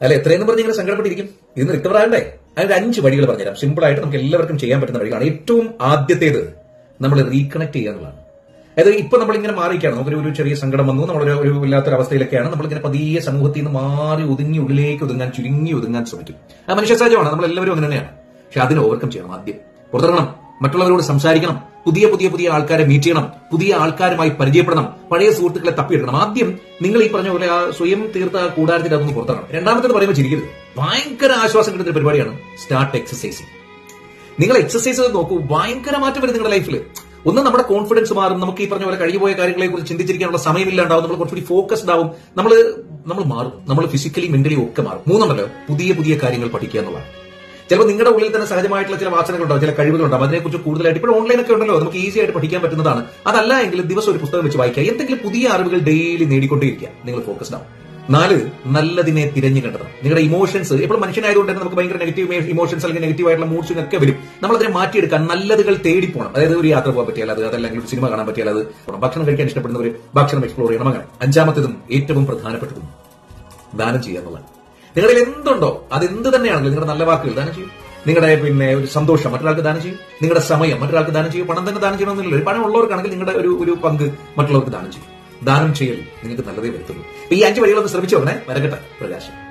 അല്ല എത്രയെന്ന് പറഞ്ഞ് ഇങ്ങനെ സങ്കടപ്പെട്ടിരിക്കും ഇതിന് റിക്കവർ ആകണ്ടേ അതിന്റെ അഞ്ച് വഴികൾ പറഞ്ഞുതരാം സിമ്പിൾ ആയിട്ട് നമുക്ക് എല്ലാവർക്കും ചെയ്യാൻ പറ്റുന്ന വഴികളാണ് ഏറ്റവും ആദ്യത്തേത് നമ്മൾ റീകണക്ട് ചെയ്യുക എന്നുള്ളതാണ് അതായത് ഇപ്പൊ നമ്മളിങ്ങനെ മാറിയിരിക്കുകയാണ് നമുക്കൊരു ഒരു ചെറിയ സങ്കടം വന്നു നമ്മളൊരു ഒരു ഇല്ലാത്തൊരു അവസ്ഥയിലൊക്കെയാണ് നമ്മളിങ്ങനെ പതിയെ സമൂഹത്തിൽ നിന്ന് മാറി ഒതുങ്ങി ഉള്ളിലേക്ക് ഒതുങ്ങാൻ ചുരുങ്ങി ഒതുങ്ങാൻ ശ്രമിക്കും അത് മനുഷ്യ സഹജമാണ് നമ്മൾ എല്ലാവരും അങ്ങനെ തന്നെയാണ് പക്ഷെ അതിനെ ഓവർകം ചെയ്യണം ആദ്യം പുറത്തിറങ്ങണം മറ്റുള്ളവരോട് സംസാരിക്കണം പുതിയ പുതിയ പുതിയ ആൾക്കാരെ മീറ്റ് ചെയ്യണം പുതിയ ആൾക്കാരുമായി പരിചയപ്പെടണം പഴയ സുഹൃത്തുക്കളെ തപ്പിയെടുക്കണം ആദ്യം നിങ്ങൾ ഈ പറഞ്ഞ പോലെ ആ സ്വയം തീർത്ത ആ കൂടാരത്തിൽ അതൊന്ന് പുറത്തിറങ്ങണം രണ്ടാമത്തേത് പറയുമ്പോൾ ചിരിക്കരുത് ഭയങ്കര ആശ്വാസം കിട്ടുന്ന ഒരു പരിപാടിയാണ് സ്റ്റാർട്ട് എക്സസൈസിങ് നിങ്ങൾ എക്സസൈസ് ചെയ്ത് നോക്കൂ ഭയങ്കര മാറ്റം വരും നിങ്ങളുടെ ലൈഫിൽ ഒന്ന് നമ്മുടെ കോൺഫിഡൻസ് മാറും നമുക്ക് ഈ പറഞ്ഞ പോലെ കഴിഞ്ഞുപോയ കാര്യങ്ങളെ കുറിച്ച് ചിന്തിച്ചിരിക്കാനുള്ള സമയമില്ലാണ്ടാവും നമ്മൾ കുറച്ചുകൂടി ഫോക്കസ്ഡ് ആവും നമ്മൾ നമ്മൾ മാറും നമ്മൾ ഫിസിക്കലി മെന്റലി ഒക്കെ മാറും മൂന്നുണ്ടല്ലോ പുതിയ പുതിയ കാര്യങ്ങൾ പഠിക്കുക എന്നുള്ളതാണ് ചിലപ്പോൾ നിങ്ങളുടെ ഉള്ളിൽ തന്നെ സഹജമായിട്ടുള്ള ചില വാസനകളുണ്ടാവും ചില കഴിവുകളുണ്ടാവും അതിനെക്കുറിച്ച് കൂടുതലായിട്ട് ഇപ്പോൾ ഓൺലൈനൊക്കെ ഉണ്ടല്ലോ നമുക്ക് ഈസി ആയിട്ട് പഠിക്കാൻ പറ്റുന്നതാണ് അതല്ല എങ്കിൽ ദിവസം ഒരു പുസ്തകം വെച്ച് വായിക്കുക എന്തെങ്കിലും പുതിയ അറിവുകൾ ഡെയിലി നേടിക്കൊണ്ടേയിരിക്കുക നിങ്ങൾ ഫോക്കസ്ഡ് ആവും നാല് നല്ലതിനെ തിരഞ്ഞു കണ്ടെത്തണം നിങ്ങളുടെ ഇമോഷൻസ് എപ്പോഴും മനുഷ്യനായതുകൊണ്ട് തന്നെ നമുക്ക് ഭയങ്കര നെഗറ്റീവ് ഇമോഷൻസ് അല്ലെങ്കിൽ നെഗറ്റീവ് ആയിട്ടുള്ള മൂഡ്സും ഒക്കെ വരും നമ്മൾ അതിനെ മാറ്റിയെടുക്കാൻ നല്ലതുകൾ തേടി പോകണം അതായത് ഒരു യാത്ര പോകാൻ പറ്റിയാൽ അത് അതല്ലെങ്കിൽ ഒരു സിനിമ കാണാൻ പറ്റിയാൽ അത് ഭക്ഷണം കഴിക്കാൻ ഇഷ്ടപ്പെടുന്നവർ ഭക്ഷണം എക്സ്പ്ലോർ ചെയ്യണം അങ്ങനെ അഞ്ചാമത്തേതും ഏറ്റവും പ്രധാനപ്പെട്ടതും ദാനം ചെയ്യുക എന്നുള്ളതാണ് നിങ്ങളിൽ എന്തുണ്ടോ അത് എന്ത് തന്നെയാണെങ്കിലും നിങ്ങളുടെ നല്ല വാക്കുകൾ ദാനം ചെയ്യും നിങ്ങളുടെ പിന്നെ ഒരു സന്തോഷം മറ്റൊരാൾക്ക് ദാനം ചെയ്യും നിങ്ങളുടെ സമയം മറ്റൊരാൾക്ക് ദാനം ചെയ്യും പണം തന്നെ ദാനം ചെയ്യണമെന്നില്ല ഒരു പണം ഉള്ളവർക്കാണെങ്കിൽ നിങ്ങളുടെ ഒരു ഒരു പങ്ക് മറ്റുള്ളവർക്ക് ദാനം ചെയ്യും ദാനം ചെയ്യൽ നിങ്ങൾക്ക് നല്ലതേ വരുത്തുള്ളൂ അപ്പൊ ഈ അഞ്ച് വഴികളൊന്ന് ശ്രമിച്ചു നോക്കണേ വരകട്ടെ പ്രകാശം